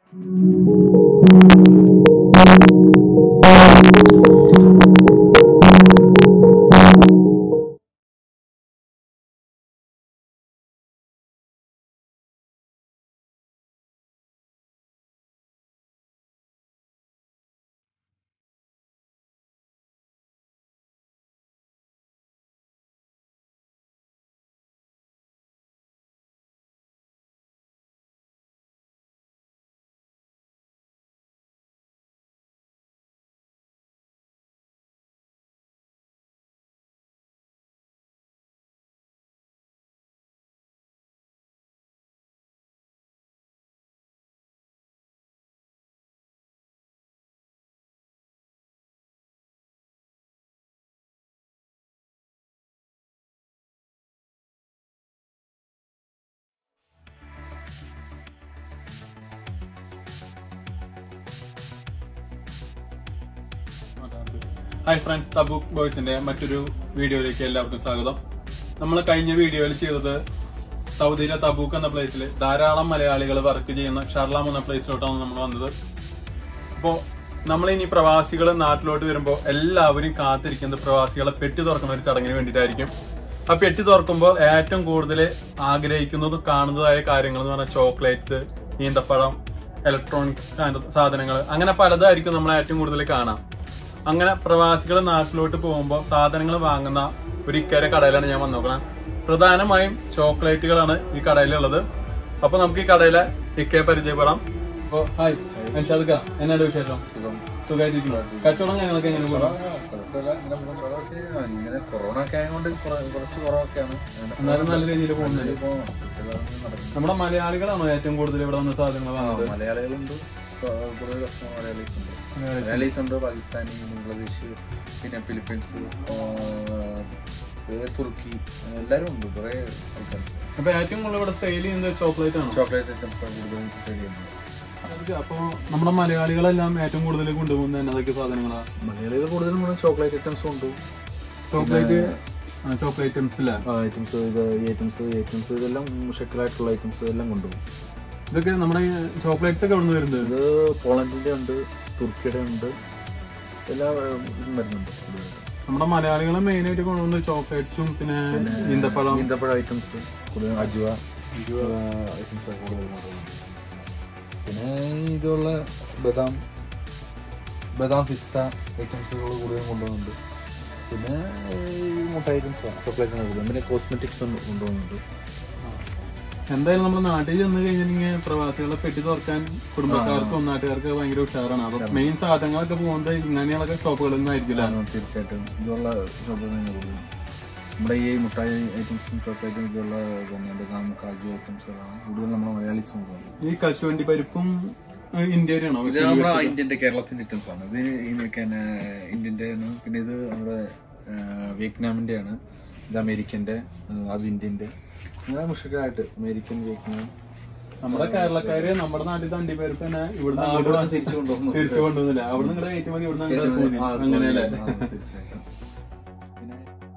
Hi friends Tabuk ബോയ്സിന്റെ മറ്റൊരു വീഡിയോയിലേക്ക് എല്ലാവർക്കും സ്വാഗതം നമ്മൾ കഴിഞ്ഞ വീഡിയോയിൽ ചെയ്തത് സൗദിയിലെ തബൂക്ക് എന്ന പ്ലേസിൽ ധാരാളം മലയാളികൾ വർക്ക് ചെയ്യുന്ന ഷർലാം എന്ന പ്ലേസിലോട്ടാണ് നമ്മൾ വന്നത് അപ്പോ നമ്മൾ ഇനി പ്രവാസികൾ നാട്ടിലോട്ട് വരുമ്പോൾ എല്ലാവരും കാത്തിരിക്കുന്നത് പ്രവാസികളെ പെട്ടി തുറക്കുന്ന ഒരു ചടങ്ങിന് വേണ്ടിയിട്ടായിരിക്കും ആ പെട്ടി തുറക്കുമ്പോൾ ഏറ്റവും കൂടുതൽ ആഗ്രഹിക്കുന്നതും കാണുന്നതായ കാര്യങ്ങൾ എന്ന് പറഞ്ഞാൽ ചോക്ലേറ്റ്സ് ഈന്തപ്പഴം ഇലക്ട്രോണിക് സാധനങ്ങൾ അങ്ങനെ പലതായിരിക്കും നമ്മൾ ഏറ്റവും കൂടുതൽ കാണാം അങ്ങനെ പ്രവാസികൾ നാട്ടിലോട്ട് പോകുമ്പോൾ സാധനങ്ങൾ വാങ്ങുന്ന ഒരു ഇക്കര കടയിലാണ് ഞാൻ വന്നോക്കണം പ്രധാനമായും ചോക്ലേറ്റുകളാണ് ഈ കടയിലുള്ളത് അപ്പൊ നമുക്ക് ഈ കടയിലെ ഇക്കയെ പരിചയപ്പെടാം അപ്പൊ ഹായ് അൻഷാദ് എന്നാണ് വിശേഷം സുഖം സുഖമായിട്ടിരിക്കുന്നു കച്ചവടം ഞങ്ങൾക്ക് എങ്ങനെ പോകും കുഴപ്പമില്ല ഇങ്ങനെ പോകുന്നു. കുറവൊക്കെ ഇങ്ങനെ കൊറോണ ഒക്കെ ആയതുകൊണ്ട് കുറ- കുറച്ച് കുറവൊക്കെയാണ് അങ്ങനെ എന്നാലും നല്ല രീതിയിൽ പോകുന്നുണ്ട് ഇപ്പോ ഇതെല്ലാം നടക്കുന്നു. നമ്മുടെ മലയാളികളാണോ ഏറ്റവും കൂടുതൽ ഇവിടെ വന്ന് സാധനങ്ങൾ ആ, വാങ്ങുന്നത് മലയാളികളുണ്ട് കൊ- കുറേ കസ്റ്റമർ മലയാളീസ് ഉണ്ട് മലയാളീസ് ഉണ്ട് പാകിസ്ഥാനി ബംഗ്ലാദേശ് പിന്നെ ഫിലിപ്പീൻസ് ആ, ഏ, തുർക്കി എല്ലാവരും ഉണ്ട് കുറേ ആൾക്കാർ അപ്പൊ ഏറ്റവും കൂടുതൽ ഇവിടെ സെയിൽ ചെയ്യുന്നത് ചോക്ലേറ്റ് ആണോ ചോക്ലേറ്റ് ഐറ്റംസ് കൂടുതലും സെയിൽ ചെയ്യുന്നത് അപ്പൊ നമ്മുടെ മലയാളികളെല്ലാം ഏറ്റവും കൂടുതൽ കൊണ്ടുപോകുന്ന എന്നതൊക്കെ സാധനങ്ങളാ മലയാളികൾ കൂടുതലും ചോക്ലേറ്റ് ഐറ്റംസ് ഉണ്ട് ചോക്ലേറ്റ് ചോക്ലേറ്റ് ഐറ്റംസ് ഇല്ല ഐറ്റംസ് ഇത് ഈ ഐറ്റംസ് ഈ ഐറ്റംസ് ഇതെല്ലാം ഷെക്കലായിട്ടുള്ള ഐറ്റംസ് എല്ലാം കൊണ്ടുപോകും ഇതൊക്കെ നമ്മുടെ ചോക്ലേറ്റ്സ് ഒക്കെ എവിടെ വരുന്നത് ഇത് പോളണ്ടിന്റെ ഉണ്ട് തുർക്കിയുടെ ഉണ്ട് എല്ലാ ഏഹ്, ഇതും വരുന്നുണ്ട് നമ്മുടെ മലയാളികളെ മെയിൻ ആയിട്ട് കൊണ്ടുപോകുന്നത് ചോക്ലേറ്റ്സും പിന്നെ ഈന്തപ്പഴം ഈന്തപ്പഴ ഐറ്റംസ് കൂടുതൽ അജുവ ഐറ്റംസ് കൂടുതൽ കൊണ്ടുപോകുന്നുണ്ട് പിന്നെ ഇതുള്ള ബദാം ബദാം പിസ്ത ഐറ്റംസുകൾ കൂടുതലും കൊണ്ടുപോകുന്നുണ്ട് പിന്നെ ഈ മുട്ട ഐറ്റംസ് ചോക്ലേറ്റിന് കൂടുതൽ പിന്നെ കോസ്മെറ്റിക്സ് കൊണ്ടുപോകുന്നുണ്ട് എന്തായാലും നമ്മുടെ നാട്ടിൽ ചെന്ന് കഴിഞ്ഞിട്ടുണ്ടെങ്കിൽ പ്രവാസികളെ പെട്ടി തുറക്കാൻ കുടുംബക്കാർക്കും നാട്ടുകാർക്ക് ഭയങ്കര ഉഷാറാണ് അപ്പൊ മെയിൻ സാധനങ്ങളൊക്കെ പോകുന്നത് ഇങ്ങനെയുള്ള ഷോപ്പുകളിൽ നിന്നായിരിക്കില്ല ആ, തീർച്ചയായിട്ടും ഇതുള്ള ഷോപ്പിൽ തന്നെ കൂടുതൽ നമ്മുടെ ഈ മുട്ടായി ഐറ്റംസും ചോക്ലേറ്റും ഇതുള്ള തന്നെ ബദാം കാജു ഐറ്റംസുകളാണ് കൂടുതൽ നമ്മുടെ മലയാളീസ് കൊണ്ടുപോകുന്നത് ഈ കശുവണ്ടി പരിപ്പും ഇന്ത്യയിലാണോ ഇത് നമ്മുടെ ഇന്ത്യന്റെ കേരളത്തിന്റെ ഐറ്റംസ് ആണ് ഇത് ഈ പിന്നെ ഇന്ത്യന്റെ ആണ് പിന്നെ ഇത് നമ്മുടെ ആ, വിയറ്റ്നാമിന്റെ ആണ് ഇത് അമേരിക്കന്റെ ആ, അത് ഇന്ത്യന്റെ അങ്ങനെ മുഷക്കായിട്ട് അമേരിക്കൻ വിയറ്റ്നാം നമ്മുടെ കേരളക്കാര് നമ്മുടെ നാട്ടിൽ തണ്ടി പരിപ്പ് തന്നെ ഇവിടുന്ന് ആ, അങ്ങോട്ട് ഇവിടുന്ന് തിരിച്ചു കൊണ്ടുവന്നു. തിരിച്ചു കൊണ്ടുവന്നില്ല അവിടുന്ന് ഇങ്ങോട്ട് കയറ്റി മതി ഇവിടുന്ന് അങ്ങോട്ട് ഇറക്കി മതി. ആ, അങ്ങനെയല്ലേ ആ, തീർച്ചയായിട്ടും പിന്നെ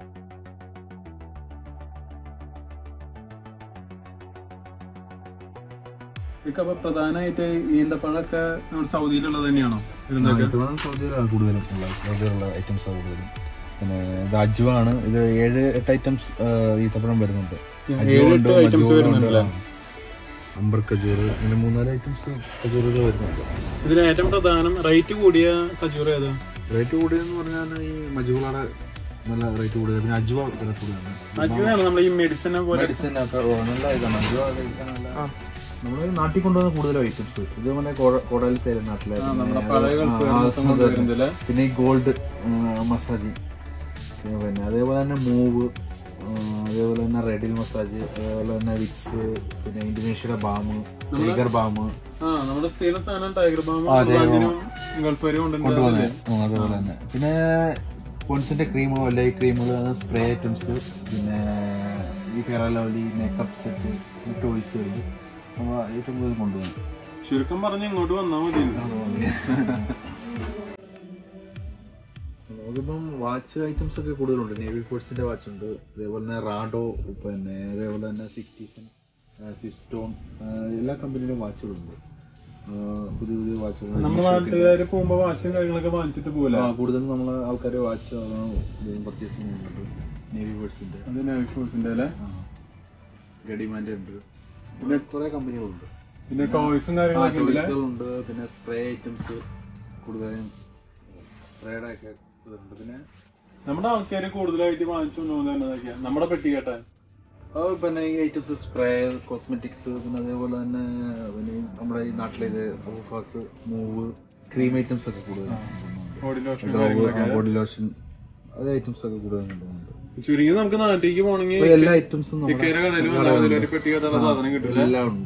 ഇതൊക്കെ അപ്പൊ പ്രധാനമായിട്ട് ഈന്തപ്പഴമൊക്കെ നമ്മുടെ സൗദിയിലുള്ളത് തന്നെയാണോ ഇതിന്നൊക്കെ ഇതാണ് സൗദിയിലാണ് കൂടുതലും ഉള്ളത് സൗദിയിലുള്ള ഐറ്റംസ് കൂടുതലും പിന്നെ ഇത് അജ്വ ആണ് ഇത് ഏഴ് എട്ട് ഐറ്റംസ് ഈത്തപ്പഴം വരുന്നുണ്ട് ഏഴ് എട്ട് ഐറ്റംസ് വരുന്നുണ്ടല്ലേ അമ്പർ കജൂർ ഇങ്ങനെ മൂന്നാല് ഐറ്റംസ് കജൂറുകൾ വരുന്നുണ്ട് ഇതിൽ ഏറ്റവും പ്രധാനം റേറ്റ് കൂടിയ ഖജൂർ ഏതാ റേറ്റ് കൂടിയെന്ന് പറഞ്ഞാൽ ഈ മജുകളാടെ നല്ല റേറ്റ് കൂടുതൽ പിന്നെ അജ്വ വില കൂടുതലാണ് അജുവാണ് നമ്മൾ ഈ മെഡിസിനെ പോലെ മെഡിസിൻ ഒക്കെ ഓ, നല്ല ഇതാണ് അജ്വ കഴിക്കാൻ നല്ല നമ്മൾ നാട്ടിൽ കൊണ്ടുവന്ന കൂടുതൽ ഐറ്റംസ് ഇത് നമ്മുടെ കോടാലി തേര് നാട്ടിലെ നമ്മുടെ പഴയ ഗൾഫ് കൊണ്ടുവരുന്നില്ല പിന്നെ ഈ ഗോൾഡ് മസാജ് പിന്നെ അതേപോലെ തന്നെ മൂവ് അതേപോലെ തന്നെ റെഡിൽ മസാജ് അതേപോലെ തന്നെ വിക്സ് പിന്നെ ഇന്തോനേഷ്യയുടെ ബാമ് ടൈഗർ ബാമ് ആ നമ്മുടെ സ്ഥിരം സാധനം ടൈഗർ ബാം അതെ, അതിനും ഗൾഫ് വരെ കൊണ്ടുവരുന്നത് കൊണ്ടുവന്നത് അതേപോലെ തന്നെ പിന്നെ പോൺസിന്റെ ക്രീമുകൾ എല്ലാ ക്രീമുകൾ സ്പ്രേ ഐറ്റംസ് പിന്നെ ഈ ഫെയർ ലവ്ലി മേക്കപ്പ് സെറ്റ് ടോയ്സുകൾ നമ്മൾ ഏറ്റവും കൂടുതൽ കൊണ്ടുപോകും ചുരുക്കം പറഞ്ഞ് ഇങ്ങോട്ട് വന്നാൽ മതി നമുക്കിപ്പം വാച്ച് ഐറ്റംസ് ഒക്കെ കൂടുതലുണ്ട് നേവി ഫോഴ്സിന്റെ വാച്ച് ഉണ്ട് അതേപോലെ തന്നെ റാഡോ പിന്നെ അതേപോലെ തന്നെ സിക്സ്റ്റീസൺ സിസ്റ്റോൺ എല്ലാ കമ്പനിയിലും വാച്ചുകളുണ്ട് പുതിയ പുതിയ വാച്ചുകൾ നമ്മുടെ നാട്ടുകാര് പോകുമ്പോ വാച്ചും കാര്യങ്ങളൊക്കെ വാങ്ങിച്ചിട്ട് പോകില്ല ആ, കൂടുതലും നമ്മളെ ആൾക്കാർ വാച്ച് പർച്ചേസ് ചെയ്യുന്നുണ്ട് നേവി ബേർഡ്സിന്റെ അത് നാവിഷൂസിന്റെ അല്ലേ ഗഡിമാൻ്റെ ഉണ്ട് പിന്നെ കുറെ കമ്പനികളുണ്ട് പിന്നെ ടോയ്സും ആ, കാര്യങ്ങളൊക്കെ ഉണ്ടല്ലേ ടോയ്സുകളുണ്ട് പിന്നെ സ്പ്രേ ഐറ്റംസ് കൂടുതലും സ്പ്രേയുടെ ഒക്കെ ഇതുണ്ട് പിന്നെ നമ്മുടെ ആൾക്കാര് കൂടുതലായിട്ട് വാങ്ങിച്ചുകൊണ്ടുപോകുന്നതൊക്കെയാ നമ്മുടെ പെട്ടി കേട്ടാ ആ, പിന്നെ ഈ ഐറ്റംസ് സ്പ്രേ കോസ്മെറ്റിക്സ് പിന്നെ അതേപോലെ തന്നെ പിന്നെ ഈ നമ്മുടെ ഈ നാട്ടിലെ ഇത് റൂഫാസ് മൂവ് ക്രീം ഐറ്റംസ് ഒക്കെ കൂടുതൽ ബോഡി ലോഷൻ കാര്യങ്ങളൊക്കെ ബോഡി ലോഷൻ അത് ഐറ്റംസ് ഒക്കെ കൂടുതൽ കൊണ്ടുപോകുന്നുണ്ട് ചുരുങ്ങി നമുക്ക് നാട്ടിലേക്ക് പോണെങ്കിൽ ഇപ്പൊ എല്ലാ ഐറ്റംസും ഇക്കയുടെ കടയിലും ഉണ്ടാവുന്നില്ല ഒരു പെട്ടി കേട്ടാ സാധനം കിട്ടില്ല എല്ലാം ഉണ്ട്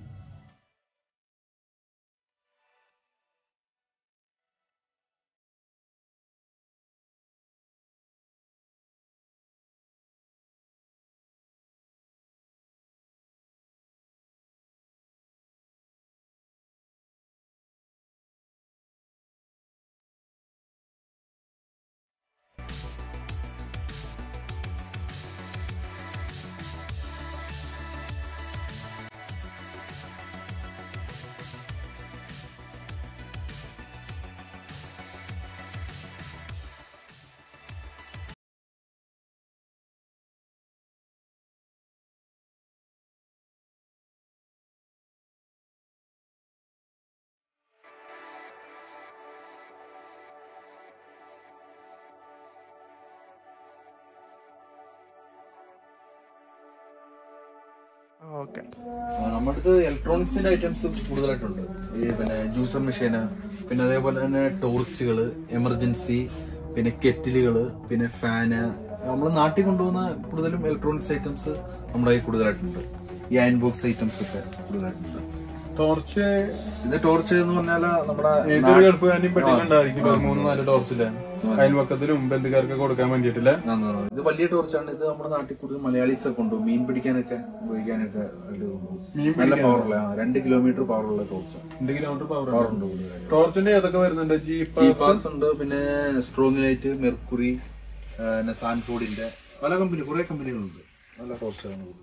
ഓക്കെ ആ, നമ്മുടെ അടുത്ത് ഇലക്ട്രോണിക്സിന്റെ ഐറ്റംസ് കൂടുതലായിട്ടുണ്ട് ഈ പിന്നെ ജ്യൂസർ മെഷീന് പിന്നെ അതേപോലെ തന്നെ ടോർച്ചുകള് എമർജൻസി പിന്നെ കെറ്റിലുകള് പിന്നെ ഫാന് നമ്മൾ നാട്ടിൽ കൊണ്ടുപോകുന്ന കൂടുതലും ഇലക്ട്രോണിക്സ് ഐറ്റംസ് നമ്മുടെ കയ്യിൽ കൂടുതലായിട്ടുണ്ട് ഈ അയൺ ബോക്സ് ഐറ്റംസ് ഒക്കെ കൂടുതലായിട്ടുണ്ട് ടോർച്ച് ഇത് ടോർച്ച് എന്ന് പറഞ്ഞാല് നമ്മുടെ ഏതൊരു ഗൾഫുകാരനെയും പെട്ടിയിലുണ്ടായിരിക്കും ഒരു മൂന്ന് നാല് ടോർച്ചില് അയൽവക്കത്തിലും ബന്ധുക്കാർക്ക് കൊടുക്കാൻ വേണ്ടിയിട്ടില്ല ആ, ആ, ആ. ഇത് വലിയ ടോർച്ചാണ് ഇത് നമ്മുടെ നാട്ടിൽ കൂടുതൽ മലയാളീസ് ഒക്കെ കൊണ്ടുപോകും മീൻ പിടിക്കാനൊക്കെ ഉപയോഗിക്കാനൊക്കെ ഇത് കൊണ്ടുപോകും. മീൻ നല്ല പവറുള്ള രണ്ട് കിലോമീറ്റർ പവറുള്ള ടോർച്ചാണ് രണ്ട് കിലോമീറ്റർ പവർ പവർ ഉണ്ട് കൂടുതലായിട്ട് ടോർച്ചിന്റെ ഏതൊക്കെ വരുന്നുണ്ട് ജീപ്പ് ജീപ്പാസ് ഉണ്ട് പിന്നെ സ്ട്രോങ് ലൈറ്റ് മെർക്കുറി പിന്നെ സാൻഫോർഡിന്റെ പല കമ്പനി കുറെ കമ്പനികളുണ്ട് നല്ല ടോർച്ചാണ് കൂടുതൽ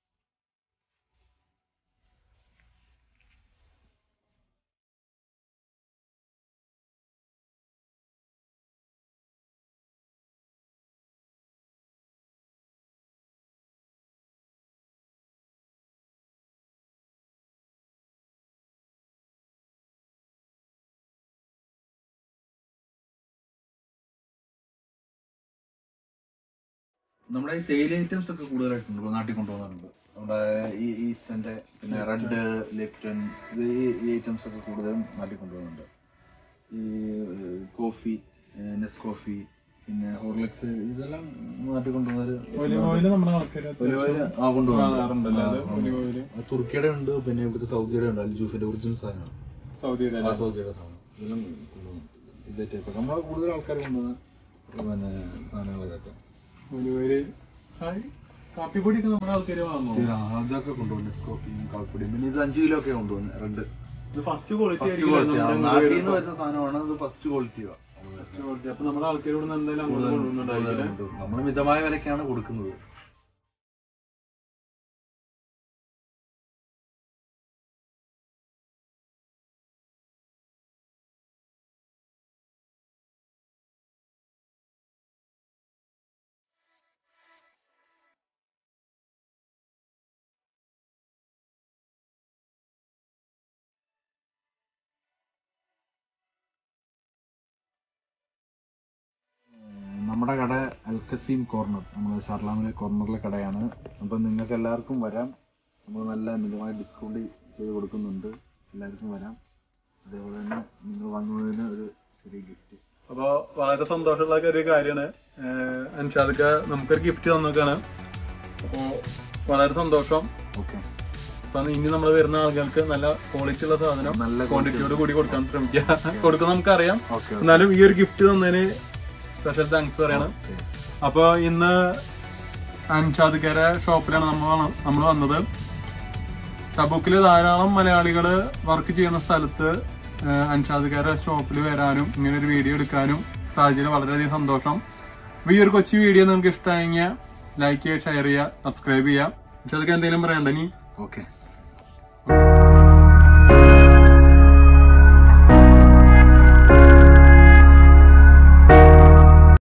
നമ്മുടെ ഈ തേയില ഐറ്റംസ് ഒക്കെ കൂടുതലായിട്ടുണ്ട് നാട്ടിൽ കൊണ്ടുപോകുന്നുണ്ട് നമ്മുടെ ഈ ഈസ്റ്റന്റെ പിന്നെ റെഡ് ലിപ്റ്റൺ ഇത് ഈ- ഈ ഐറ്റംസ് ഒക്കെ കൂടുതലും നാട്ടിൽ കൊണ്ടുപോകുന്നുണ്ട് ഈ കോഫി നെസ് കോഫി പിന്നെ ഹോർലിക്സ് ഇതെല്ലാം നാട്ടിൽ കൊണ്ടുപോകുന്നവര് ഒലിവ് ഓയില് നമ്മുടെ ആൾക്കാര് ഒലിവ് ഓയിൽ ആ കൊണ്ടുപോകുന്നുണ്ട് വാങ്ങാറുണ്ടല്ലേ അത് ആ, ആ. ഒലിവ് ഓയില് അത് തുർക്കിയുടെ ഉണ്ട് പിന്നെ ഇവിടുത്തെ സൗദിയുടെ ഉണ്ട് അൽജൂഫിന്റെ ഒറിജിനൽ സാധനമാണ് സൗദിയിലെ ആ സൗദിയുടെ സാധനം ഇതെല്ലാം കൊണ്ടുപോകുന്നുണ്ട് ഇതേ ടൈപ്പ് നമ്മളെ കൂടുതൽ ആൾക്കാർ കൊണ്ടുവന്ന പിന്നെ സാധനങ്ങൾ ഇതൊക്കെ ഒലിവ് ഓയില് ഹായ് കാപ്പിപ്പൊടിയൊക്കെ നമ്മുടെ ആൾക്കാര് വാങ്ങുമോ ആ, അതൊക്കെ കൊണ്ടുപോകും നെസ്കോഫിയും കാൽപ്പൊടിയും പിന്നെ ഇത് അഞ്ചു കിലോ ഒക്കെ കൊണ്ടുപോകുന്നത് റെഡ് ഇത് ഫസ്റ്റ് ക്വാളിറ്റി ഫസ്റ്റ് ക്വാളിറ്റി നാട്ടിൽ നിന്ന് വരുന്ന സാധനമാണ് ഇത് ഫസ്റ്റ് ക്വാളിറ്റിയാണ് അപ്പൊ നമ്മുടെ ആൾക്കാർ ഇവിടെ നിന്ന് എന്തായാലും അങ്ങോട്ട് കൊണ്ടുവന്നുണ്ടായിരിക്കില്ല നമ്മൾ മിതമായ വിലക്കാണ് കൊടുക്കുന്നത് ഉം, നമ്മുടെ കട അൽക്കസീം കോർണർ നമ്മുടെ ഷർലാമിലെ കോർണറിലെ കടയാണ് അപ്പം നിങ്ങൾക്ക് എല്ലാവർക്കും വരാം നമ്മൾ നല്ല മിതമായ ഡിസ്കൗണ്ട് ചെയ്ത് കൊടുക്കുന്നുണ്ട് എല്ലാവർക്കും വരാം അതേപോലെ തന്നെ നിങ്ങൾ വാങ്ങുന്നതിന് ഒരു ചെറിയ ഗിഫ്റ്റ് അപ്പൊ വളരെ സന്തോഷമുള്ള ഒരു കാര്യമാണ് അൻഷാദൊക്കെ നമുക്കൊരു ഗിഫ്റ്റ് തന്നേക്കാണ് അപ്പോ വളരെ സന്തോഷം ഓക്കെ അപ്പൊ ഇനി നമ്മൾ വരുന്ന ആളുകൾക്ക് നല്ല ക്വാളിറ്റി ഉള്ള സാധനം നല്ല ക്വാണ്ടിറ്റിയോട് കൂടി കൊടുക്കാൻ ശ്രമിക്കുക കൊടുക്കുന്ന നമുക്കറിയാം ഓക്കെ എന്നാലും ഈ ഒരു ഗിഫ്റ്റ് തന്നതിന് സ്പെഷ്യൽ താങ്ക്സ് പറയണം അപ്പൊ ഇന്ന് അൻഷാദിക്കര ഷോപ്പിലാണ് നമ്മൾ നമ്മൾ വന്നത് തബൂക്കില് ധാരാളം മലയാളികള് വർക്ക് ചെയ്യുന്ന സ്ഥലത്ത് അൻഷാദിക്കര ഷോപ്പിൽ വരാനും ഇങ്ങനെ ഒരു വീഡിയോ എടുക്കാനും സാഹചര്യം വളരെയധികം സന്തോഷം അപ്പൊ ഈ ഒരു കൊച്ചു വീഡിയോ നിങ്ങൾക്ക് ഇഷ്ടമായെങ്കിൽ ലൈക്ക് ചെയ്യുക ഷെയർ ചെയ്യുക സബ്സ്ക്രൈബ് ചെയ്യുക അൻഷാദിക്ക് എന്തെങ്കിലും പറയണ്ട നീ ഓക്കെ